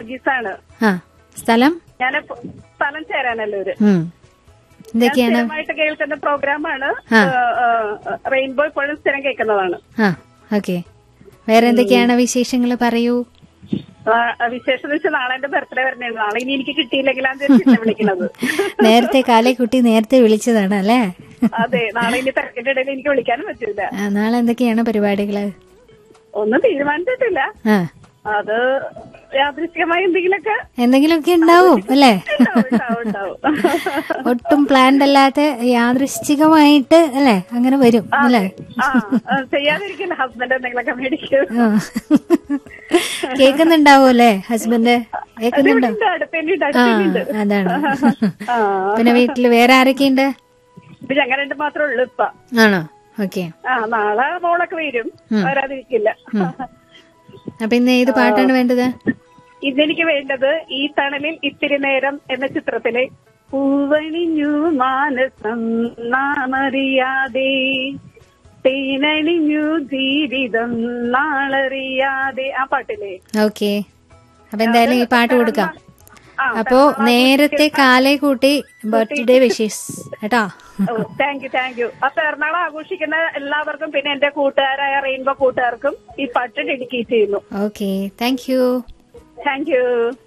വർഗീസാണ് ആ സ്ഥലം ഞാൻ സ്ഥലം ചേരാനല്ലൂര് ഉം. എന്തൊക്കെയാണ് സ്ഥിരമായിട്ട് കേൾക്കുന്ന പ്രോഗ്രാമാണ് ആ. റെയിൻബോ ഇപ്പോഴും സ്ഥിരം കേൾക്കുന്നതാണ് ആ ഓക്കെ വേറെ എന്തൊക്കെയാണ് വിശേഷങ്ങൾ പറയൂ ആ, വിശേഷം എന്ന് വെച്ചാൽ നാളെ എന്റെ ബർത്ത്ഡേ വരണേ നാളെ ഇനി എനിക്ക് കിട്ടിയില്ലെങ്കിലാണ് തിരിച്ചിട്ട് വിളിക്കുന്നത് നേരത്തെ കാലേ കുട്ടി നേരത്തെ വിളിച്ചതാണ് അല്ലേ അതെ നാളെ ഇനി തിരക്കിന്റെ ഇടയിൽ എനിക്ക് വിളിക്കാനും പറ്റില്ല ആ, നാളെ എന്തൊക്കെയാണ് പരിപാടികള് ഒന്നും തീരുമാനിച്ചിട്ടില്ല ആ അത് യാദൃശ്ചികമായി എന്തെങ്കിലുമൊക്കെ എന്തെങ്കിലുമൊക്കെ ഉണ്ടാവും അല്ലേ ഉണ്ടാവും, ഉണ്ടാവും, ഉണ്ടാവും. ഒട്ടും പ്ലാൻഡ് അല്ലാതെ യാദൃശ്ചികമായിട്ട് അല്ലേ അങ്ങനെ വരും അല്ലേ ആ ആ, ചെയ്യാതിരിക്കില്ല ഹസ്ബൻഡ് എന്തെങ്കിലുമൊക്കെ മേടിക്കും ആ. കേൾക്കുന്നുണ്ടാവും അല്ലേ ഹസ്ബൻഡ് കേൾക്കുന്നുണ്ടോ ഉണ്ട്, അടുത്തന്നെയുണ്ട്, ആ അടുത്തന്നെയുണ്ട്. അതാണ് ആ. പിന്നെ വീട്ടില് വേറെ ആരൊക്കെയുണ്ട് ഇത് ഞങ്ങൾ രണ്ട് മാത്രമേ ഉള്ളൂ ഇപ്പൊ ആണോ ഓക്കെ ആ നാളെ മോളൊക്കെ വരും വരാതിരിക്കില്ല അപ്പൊ ഇന്ന് ഏത് പാട്ടാണ് വേണ്ടത് ഇതെനിക്ക് വേണ്ടത് ഈ തണലിൽ ഇത്തിരി നേരം എന്ന ചിത്രത്തിലെ പൂവണിഞ്ഞു മാനസം നാമറിയാതെ തേനണിഞ്ഞു ജീവിതം നാളറിയാതെ ആ പാട്ടില്ലേ ഓക്കെ അപ്പൊ എന്തായാലും ഈ പാട്ട് കൊടുക്കാം ആ, അപ്പോ നേരത്തെ കാലേ കൂട്ടി ബർത്ത്ഡേ വിഷസ് കേട്ടോ oh thank you thank you അപ്പൊ എറണാകുളം ആഘോഷിക്കുന്ന എല്ലാവർക്കും പിന്നെ എന്റെ കൂട്ടുകാരായ റെയിൻബോ കൂട്ടുകാർക്കും ഈ പാട്ട് ഡെഡിക്കേറ്റ് ചെയ്യുന്നു okay thank you thank U